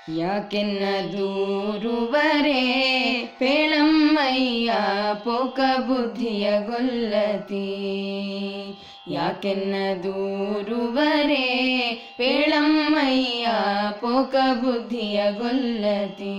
ಯಾಕೆನ್ನ ದೂರುವರೆ ಪೇಳಮ್ಮಯ್ಯ ಪೋಕ ಬುದ್ಧಿಯ ಗೊಲ್ಲತಿ ಯಾಕೆನ್ನ ದೂರುವರೆ ಪೇಳಮ್ಮಯ್ಯ ಪೋಕ ಬುದ್ಧಿಯ ಗೊಲ್ಲತಿ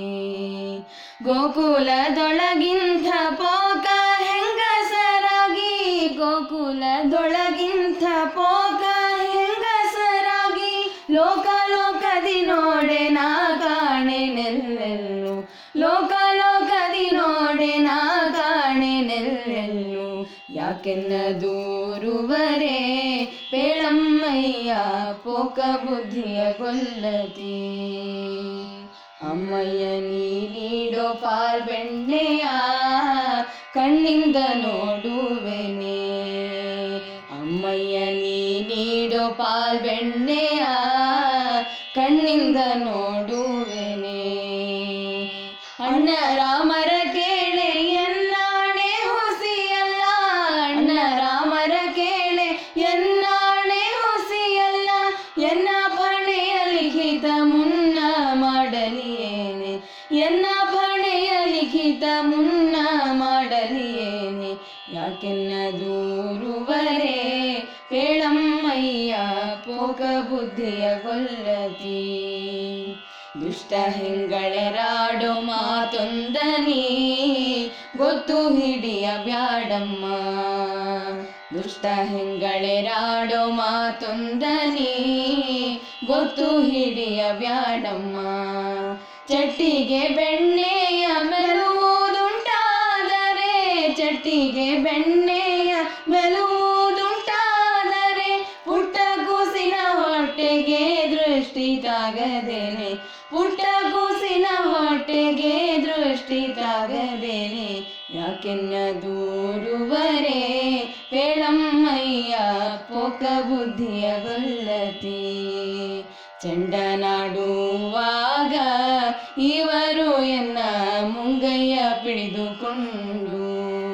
ಗೋಕುಲದೊಳಗಿಂತ ಪೋಕ ಹೆಂಗಸರಾಗಿ ಗೋಕುಲದೊಳಗಿಂತ ಪೋಕ ಹೆಂಗಸರಾಗಿ ಲೋಕ ಲೋಕದಿ ನೋಡೆ ನಾ ಕಾಣೆನೆಲ್ಲೆಲ್ಲು ಲೋಕ ಲೋಕದಿ ನೋಡೆ ನಾ ಕಾಣೆನೆಲ್ಲೆಲ್ಲು ಯಾಕೆನ್ನ ದೂರುವರೆ ಪೇಳಮ್ಮಯ್ಯ ಪೋಕ ಬುದ್ಧಿಯ ಗೊಲ್ಲತಿ ಅಮ್ಮಯ್ಯ ನೀ ನೀಡೋ ಪಾಲ್ ಬೆಣ್ಣೆಯ ಕಣ್ಣಿಂದ ನೋಡುವೆನೆ ಅಮ್ಮಯ್ಯ ನೀ ನೀಡೋ ಪಾಲ್ ಬೆಣ್ಣೆಯ ಕಣ್ಣಿಂದ ನೋಡುವೆನೆ ಅಣ್ಣ ರಾಮರ ಕೇಳೆ ಎನ್ನಾಣೆ ಹುಸಿಯಲ್ಲ ಅಣ್ಣ ರಾಮರ ಕೇಳೆ ಎನ್ನಾಣೆ ಹುಸಿಯಲ್ಲ ಎನ್ನ ಪಣೆಯ ಲಿಖಿತ ಮುನ್ನ ಮಾಡಲಿಯೇನೆ ಎನ್ನ ಪಣೆಯ ಲಿಖಿತ ಮುನ್ನ ಮಾಡಲಿಯೇನೆ ಯಾಕೆನ್ನ ದೂರುವರೆ ಪೇಳಮ್ಮಯ್ಯ ಪೋಕ ಬುದ್ಧಿಯ ಗೊಲ್ಲತಿ ದುಷ್ಟ ಹೆಂಗಳೆರಾಡೋ ಮಾತೊಂದನಿ ಗೊತ್ತು ಹಿಡಿಯ ಬ್ಯಾಡಮ್ಮ ದುಷ್ಟ ಹೆಂಗಳೆರಾಡೋ ಮಾತೊಂದನಿ ಗೊತ್ತು ಹಿಡಿಯ ಬ್ಯಾಡಮ್ಮ ಚಟ್ಟಿಗೆ ಬೆಣ್ಣೆಯ ಮೆಲುವುದುಂಟಾದರೆ ಚಟ್ಟಿಗೆ ಬೆಣ್ಣೆಯ ಮೆಲುವುದುಂಟಾದರೆ ಪುಟ್ಟ ಕೂಸಿನ ಹೊಟ್ಟೆಗೆ ದೃಷ್ಟಿ ತಾಗದೇನೆ ಪುಟ್ಟ ಕೂಸಿನ ಹೊಟ್ಟೆಗೆ ದೃಷ್ಟಿ ತಾಗದೇನೆ ಯಾಕೆನ್ನ ದೂರುವರೆ ಪೇಳಮ್ಮಯ್ಯ ಪೋಕ ಬುದ್ಧಿಯ ಗೊಲ್ಲತಿ ಚಂಡನಾಡುವಾಗ ಇವರು ಎನ್ನ ಮುಂಗಯ್ಯ ಪಿಡಿದುಕೊಂಡು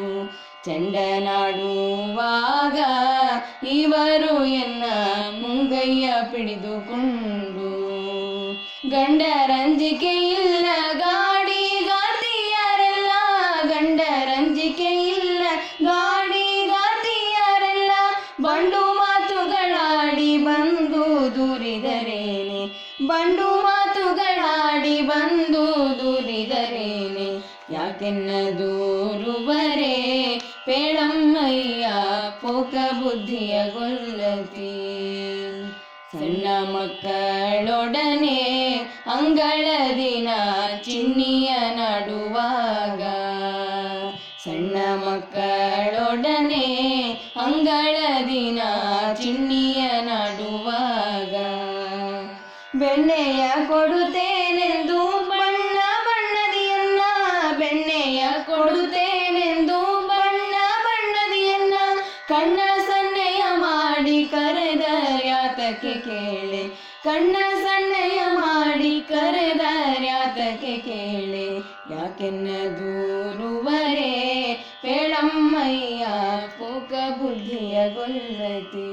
ಚಂಡನಾಡುವಾಗ ಇವರು ಎನ್ನ ಮುಂಗಯ್ಯ ಪಿಡಿದುಕೊಂಡು ಗಂಡರಂಜಿಕೆ ಇಲ್ಲ ಗಾಡಿ ಗಾತಿಯರೆಲ್ಲ ಗಂಡರಂಜಿಕೆ ಇಲ್ಲ ಗಾಡಿ ಗಾತಿಯರೆಲ್ಲ ಬಂಡು ಮಾತುಗಳಾಡಿ ಬಂದು ದೂರಿದರೇನೆ ಬಂಡು ಮಾತುಗಳಾಡಿ ಬಂದು ದೂರಿದರೇನೆ ಯಾಕೆನ್ನ ದೂರುವರೆ ಪೇಳಮ್ಮಯ್ಯ ಪೋಕ ಬುದ್ಧಿಯ ಗೊಲ್ಲತಿ ಸಣ್ಣ ಮಕ್ಕಳೊಡನೆ ಅಂಗಳ ದಿನ ಚಿನ್ನಿಯ ನಡುವಾಗ ಸಣ್ಣ ಮಕ್ಕಳೊಡನೆ ಅಂಗಳ ದಿನ ಚಿನ್ನಿಯ ನಡುವಾಗ ಬೆಣ್ಣೆಯ ಕೊಡುತ್ತೇನೆಂದು ಬಣ್ಣ ಬಣ್ಣದಿಯನ್ನ ಬೆಣ್ಣೆಯ ಕೊಡುತ್ತೇನೆಂದು ಬಣ್ಣ ಬಣ್ಣದಿಯನ್ನ ಕಣ್ಣ ಸನ್ನೆಯ ಮಾಡಿ ಕರೆದರ್ಯಾತಕ್ಕೆ ಕೇಳೆ ಕಣ್ಣ ಸನ್ನೆಯ ಮಾಡಿ ಕರೆದರ್ಯಾತಕ್ಕೆ ಕೇಳೆ ಯಾಕೆನ್ನ ದೂರುವರೆ ಪೇಳಮ್ಮಯ್ಯ ಪೋಕ ಬುದ್ಧಿಯ ಗೊಲ್ಲತಿ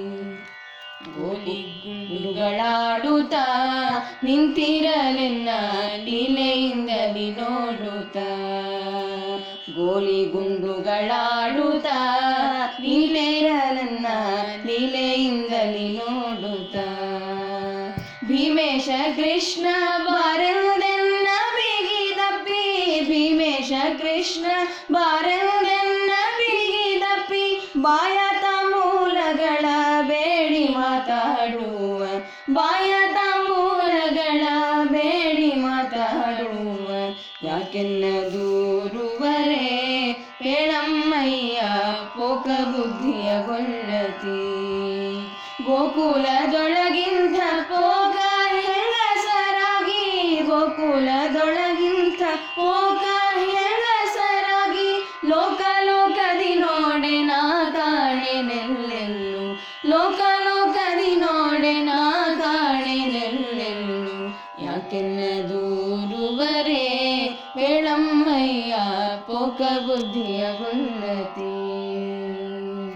ಗೋಲಿ ಗುಂಡುಗಳಾಡುತ್ತಾ ನಿಂತಿರಲೆನ್ನ ಲೀಲೆಯಿಂದಲಿ ನೋಡುತ್ತಾ ಗೋಲಿ ಗುಂಡುಗಳಾಡುತ್ತಾ ಲೀಲೆರಲನ್ನ ಲೀಲೆಯಿಂದಲಿ ನೋಡುತ್ತಾ ಭೀಮೇಶ ಕೃಷ್ಣ ಬಾರೆಂದೆನ್ನ ಬಿಗಿದಪ್ಪಿ ಭೀಮೇಶ ಕೃಷ್ಣ ಬಾರೆಂದೆನ್ನ ಬಿಗಿದಪ್ಪಿ ಬಾಯತ ಮೂಲಗಳ ಬೇಡಿ ಮಾತಾಡುವ ಬಾಯತ ಮೂಲಗಳ ಬೇಡಿ ಮಾತಾಡುವ ಯಾಕೆನ್ನ ದೂರುವರೆ ಪೇಳಮ್ಮಯ್ಯ ಪೋಕ ಬುದ್ಧಿಯ ಗೊಲ್ಲತಿ ಗೋಕುಲದೊಳ